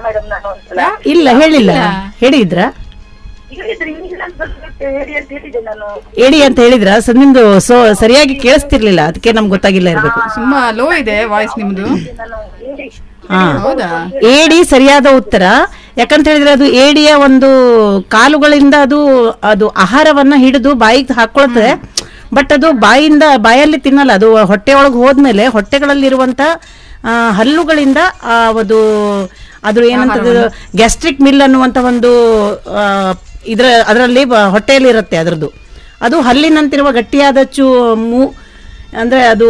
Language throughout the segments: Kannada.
ಮೇಡಮ್ ನಾನು ಒಂದ್ಸಲ ಇಲ್ಲ ಹೇಳಿಲ್ಲ ಹೇಳಿದ್ರ ಹೇಳಿದ್ರೆ ಇಂಗ್ಲಿಷ್ ಅಂತ ಸ್ವಲ್ಪ ಹೇಳಿ ಅಂತ ಹೇಳಿದ್ದೆ ನಾನು ಏಡಿ ಅಂತ ಹೇಳಿದ್ರ ಸ- ನಿಮ್ದು ಸೊ ಸರಿಯಾಗಿ ಕೇಳಿಸ್ತಿರ್ಲಿಲ್ಲ ಅದಕ್ಕೆ ನಮ್ಗೆ ಗೊತ್ತಾಗಿಲ್ಲ ಇರ್ಬೇಕು ತುಂಬಾ ಲೋ ಇದೆ ವಾಯ್ಸ್ ನಿಮ್ದು ನಾನು ಹೇಳಿ ಹಾ ಹೌದಾ ಏಡಿ ಸರಿಯಾದ ಉತ್ತರ ಯಾಕಂತ ಹೇಳಿದ್ರೆ ಅದು ಏಡಿಯ ಒಂದು ಕಾಲುಗಳಿಂದ ಅದು ಅದು ಆಹಾರವನ್ನ ಹಿಡಿದು ಬಾಯಿಗೆ ಹಾಕೊಳ್ತದೆ ಬಟ್ ಅದು ಬಾಯಿಂದ ಬಾಯಲ್ಲಿ ತಿನ್ನಲ್ಲ ಅದು ಹೊಟ್ಟೆ ಒಳಗೆ ಹೋದ್ಮೇಲೆ ಹೊಟ್ಟೆಗಳಲ್ಲಿರುವಂತ ಆ, ಹಲ್ಲುಗಳಿಂದ ಆ, ಅದು ಅದು ಏನಂತದ್ದು ಗ್ಯಾಸ್ಟ್ರಿಕ್ ಮಿಲ್ ಅನ್ನುವಂತ ಒಂದು ಆ, ಇದ್ರ ಅದರಲ್ಲಿ ಹೊಟ್ಟೆಯಲ್ಲಿ ಇರುತ್ತೆ ಅದರದ್ದು ಅದು ಹಲ್ಲಿನಂತಿರುವ ಗಟ್ಟಿಯಾದ ಚೂ ಮೂ ಅಂದ್ರೆ ಅದು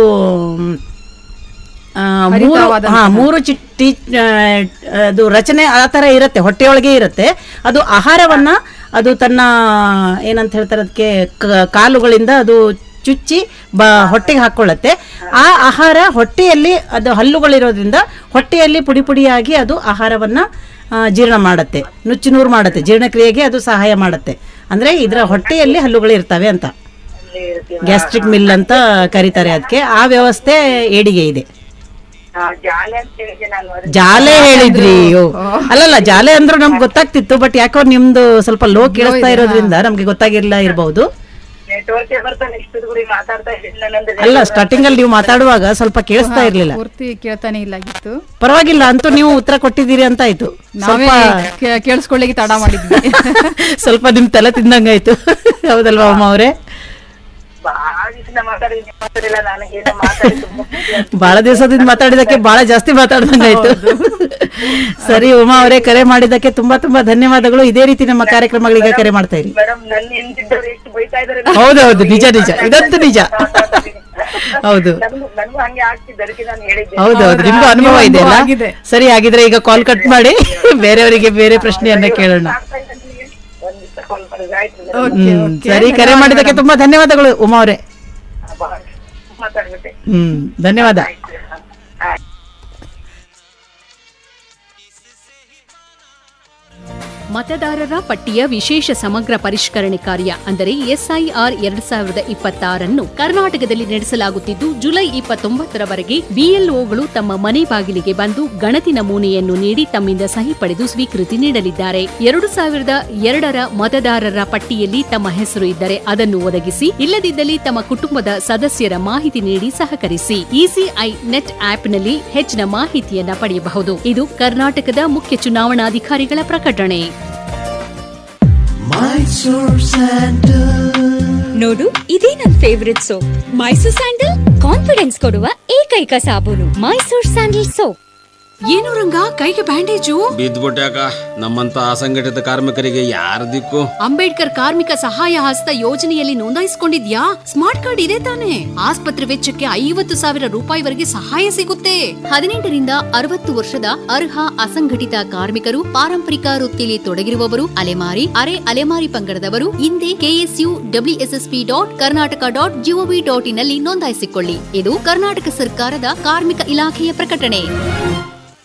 ಆ, ಮೂರು ಹರಿತವಾದಂತಹ. ಹಾ ಮೂರು ಚಿಟ್ಟಿ ಆ, ಅದು ರಚನೆ ಆ ತರ ಇರುತ್ತೆ ಹೊಟ್ಟೆಯೊಳಗೆ ಇರುತ್ತೆ ಅದು ಆಹಾರವನ್ನ ಅದು ತನ್ನ ಏನಂತ ಹೇಳ್ತಾರೆ ಅದಕ್ಕೆ ಕ- ಕಾಲುಗಳಿಂದ ಅದು ಚುಚ್ಚಿ ಬ ಹೊಟ್ಟೆಗೆ ಹಾಕೊಳ್ಳುತ್ತೆ ಆ ಆಹಾರ ಹೊಟ್ಟೆಯಲ್ಲಿ ಅದು ಹಲ್ಲುಗಳಿರೋದ್ರಿಂದ ಹೊಟ್ಟೆಯಲ್ಲಿ ಪುಡಿ ಪುಡಿಯಾಗಿ ಅದು ಆಹಾರವನ್ನ ಆ, ಜೀರ್ಣ ಮಾಡುತ್ತೆ ನುಚ್ಚು ನೂರು ಮಾಡುತ್ತೆ ಜೀರ್ಣಕ್ರಿಯೆಗೆ ಅದು ಸಹಾಯ ಮಾಡುತ್ತೆ ಅಂದ್ರೆ ಇದರ ಹೊಟ್ಟೆಯಲ್ಲಿ ಹಲ್ಲುಗಳು ಇರ್ತವೆ ಅಂತ ಅಲ್ಲಿ ಇರ್ತೀವಿ. ಗ್ಯಾಸ್ಟ್ರಿಕ್ ಮಿಲ್ ಅಂತ ಕರೀತಾರೆ ಅದಕ್ಕೆ ಆ ವ್ಯವಸ್ಥೆ ಏಡಿಗೆ ಇದೆ ಹಾ, ಜಾಲೆ ಅಂತ ಹೇಳಿದ್ದೆ ನಾನು ಅದು ಜಾಲೆ ಹೇಳಿದ್ರಿ ಓ. ಅಲ್ಲಲ್ಲ ಜಾಲೆ ಅಂದ್ರೂ ನಮ್ಗೆ ಗೊತ್ತಾಗ್ತಿತ್ತು ಬಟ್ ಯಾಕೋ ನಿಮ್ದು ಸ್ವಲ್ಪ ಲೋ ಕೇಳಿಸ್ತಾ ಇರೋದ್ರಿಂದ ನಮ್ಗೆ ಗೊತ್ತಾಗಿರ್ಲ ಇರಬಹುದು ನೆಟ್ವರ್ಕ್ ಬರ್ತಾನೆ ಇಷ್ಟು ಗುಡಿ ಮಾತಾಡ್ತಾ ಇದ್ದೀನಿ ನನ್ನಂದ್ರೆ ಅಲ್ಲ ಸ್ಟಾರ್ಟಿಂಗ್ ಅಲ್ಲಿ ನೀವು ಮಾತಾಡುವಾಗ ಸ್ವಲ್ಪ ಕೇಳಿಸ್ತಾ ಇರ್ಲಿಲ್ಲ ಪೂರ್ತಿ ಕೇಳ್ತಾನೆ ಇಲ್ಲ ಆಗಿತ್ತು ಪರವಾಗಿಲ್ಲ ಅಂತೂ ನೀವು ಉತ್ತರ ಕೊಟ್ಟಿದ್ದೀರಿ ಅಂತ ಆಯ್ತು ನಾವೇ ಕೇ- ಕೇಳಿಸ್ಕೊಳ್ಳಿಕ್ಕೆ ತಡ ಮಾಡಿದ್ವಿ ಸ್ವಲ್ಪ ನಿಮ್ ತಲೆ ತಿಂದಂಗಾಯ್ತು ಹೌದಲ್ವಾ ಅಮ್ಮ ಅವರೇ ಬಹಳ ದಿವಸದಿಂದ ಮಾತಾಡಿದ್ದೀನಿ ಮಾತಾಡಿಲ್ಲ ನನಗೆ ಏನೋ ಮಾತಾಡಿ ತುಂಬಾ ಖುಷಿ ಆಯ್ತು. ಬಹಳ ದಿವಸದಿಂದ ಮಾತಾಡಿದಕ್ಕೆ ಬಹಳ ಜಾಸ್ತಿ ಮಾತಾಡ್ದಂಗಾಯ್ತು ಸರಿ ಉಮಾ ಅವರೇ ಕರೆ ಮಾಡಿದ್ದಕ್ಕೆ ತುಂಬಾ ತುಂಬಾ ಧನ್ಯವಾದಗಳು ಇದೇ ರೀತಿ ನಮ್ಮ ಕಾರ್ಯಕ್ರಮಗಳಿಗೆ ಕರೆ ಮಾಡ್ತಾ ಇರಿ ಮೇಡಮ್ ನನ್ನ ಹೆಂಡತಿದ್ದವ್ರು ಎಷ್ಟು ಬೈತಾ ಇದಾರೆ ಹೌದೌದು ನಿಜ ನಿಜ ಇದಂತೂ ನಿಜ ಹೌದು ನನಗೂ ನನಗೂ ಹಂಗೆ ಆಗ್ತಿದ್ದೆ ಅದಕ್ಕೆ ನಾನು ಹೇಳಿದ್ದೆ ಹೌದೌದು ನಿಮ್ಗೂ ಅನುಭವ ಇದೆ ಅಲ್ಲ ಆಗಿದೆ. ಸರಿ ಹಾಗಿದ್ರೆ ಈಗ ಕಾಲ್ ಕಟ್ ಮಾಡಿ ಬೇರೆಯವರಿಗೆ ಬೇರೆ ಪ್ರಶ್ನೆಯನ್ನ ಕೇಳೋಣ ಆಗ್ತಾ ಇದೆ ನನಗೆ. ಒಂದ್ ದಿವಸ ಕಾಲ್ ಮಾಡಿದ್ರೆ ಆಯ್ತು madam. ಓಕೆ ಹ್ಮ್ ಓಕೆ ಸರಿ ಕರೆ ಮಾಡಿದ್ದಕ್ಕೆ ತುಂಬಾ ಧನ್ಯವಾದಗಳು ಉಮಾ ಅವರೇ ಬಹಳ ಮಾತಾಡ್ಬಿಟ್ಟೆ ಹ್ಮ್ ಧನ್ಯವಾದ ಆಯ್ತು ಆಯ್ತು ಮತದಾರರ ಪಟ್ಟಿಯ ವಿಶೇಷ ಸಮಗ್ರ ಪರಿಷ್ಕರಣೆ ಕಾರ್ಯ ಅಂದರೆ ಎಸ್ಐಆರ್ ಎರಡ್ ಸಾವಿರದ ಇಪ್ಪತ್ತಾರನ್ನು ಕರ್ನಾಟಕದಲ್ಲಿ ನಡೆಸಲಾಗುತ್ತಿದ್ದು ಜುಲೈ ಇಪ್ಪತ್ತೊಂಬತ್ತರವರೆಗೆ ಬಿಎಲ್ಒಗಳು ತಮ್ಮ ಮನೆ ಬಾಗಿಲಿಗೆ ಬಂದು ಗಣತಿ ನಮೂನೆಯನ್ನು ನೀಡಿ ತಮ್ಮಿಂದ ಸಹಿ ಪಡೆದು ಸ್ವೀಕೃತಿ ನೀಡಲಿದ್ದಾರೆ ಎರಡು ಸಾವಿರದ ಎರಡರ ಮತದಾರರ ಪಟ್ಟಿಯಲ್ಲಿ ತಮ್ಮ ಹೆಸರು ಇದ್ದರೆ ಅದನ್ನು ಒದಗಿಸಿ ಇಲ್ಲದಿದ್ದಲ್ಲಿ ತಮ್ಮ ಕುಟುಂಬದ ಸದಸ್ಯರ ಮಾಹಿತಿ ನೀಡಿ ಸಹಕರಿಸಿ ಇಸಿಐ ನೆಟ್ ಆಪ್ನಲ್ಲಿ ಹೆಚ್ಚಿನ ಮಾಹಿತಿಯನ್ನ ಪಡೆಯಬಹುದು ಇದು ಕರ್ನಾಟಕದ ಮುಖ್ಯ ಚುನಾವಣಾಧಿಕಾರಿಗಳ ಪ್ರಕಟಣೆ ನೋಡು ಇದೇ ನನ್ favourite soap Mysore sandal confidence ಕೊಡುವ ಏಕೈಕ ಸಾಬೂನು ಮೈಸೂರ್ ಸ್ಯಾಂಡಲ್ ಸೋಪ್ ಏನು ರಂಗ ಕೈಗೆ ಬ್ಯಾಂಡೇಜು ಬಿದ್ದ್ಬಿಟ್ಯಾಕ ನಮ್ಮಂತ ಅಸಂಘಟಿತ ಕಾರ್ಮಿಕರಿಗೆ ಯಾರ ದಿಕ್ಕು ಅಂಬೇಡ್ಕರ್ ಕಾರ್ಮಿಕ ಸಹಾಯ ಹಸ್ತ ಯೋಜನೆಯಲ್ಲಿ ನೋಂದಾಯಿಸಿಕೊಂಡಿದ್ಯಾ ಸ್ಮಾರ್ಟ್ ಕಾರ್ಡ್ ಇದೆ ತಾನೆ ಆಸ್ಪತ್ರೆ ವೆಚ್ಚಕ್ಕೆ ಐವತ್ತು ಸಾವಿರ ರೂಪಾಯಿವರೆಗೆ ಸಹಾಯ ಸಿಗುತ್ತೆ ಹದಿನೆಂಟರಿಂದ ಅರವತ್ತು ವರ್ಷದ ಅರ್ಹ ಅಸಂಘಟಿತ ಕಾರ್ಮಿಕರು ಪಾರಂಪರಿಕ ವೃತ್ತಿಯಲ್ಲಿ ತೊಡಗಿರುವವರು ಅಲೆಮಾರಿ ಅರೆ ಅಲೆಮಾರಿ ಪಂಗಡದವರು ಹಿಂದೆ KSU WSSP dot Karnataka dot GOV dot in ನಲ್ಲಿ ನೋಂದಾಯಿಸಿಕೊಳ್ಳಿ ಇದು ಕರ್ನಾಟಕ ಸರ್ಕಾರದ ಕಾರ್ಮಿಕ ಇಲಾಖೆಯ ಪ್ರಕಟಣೆ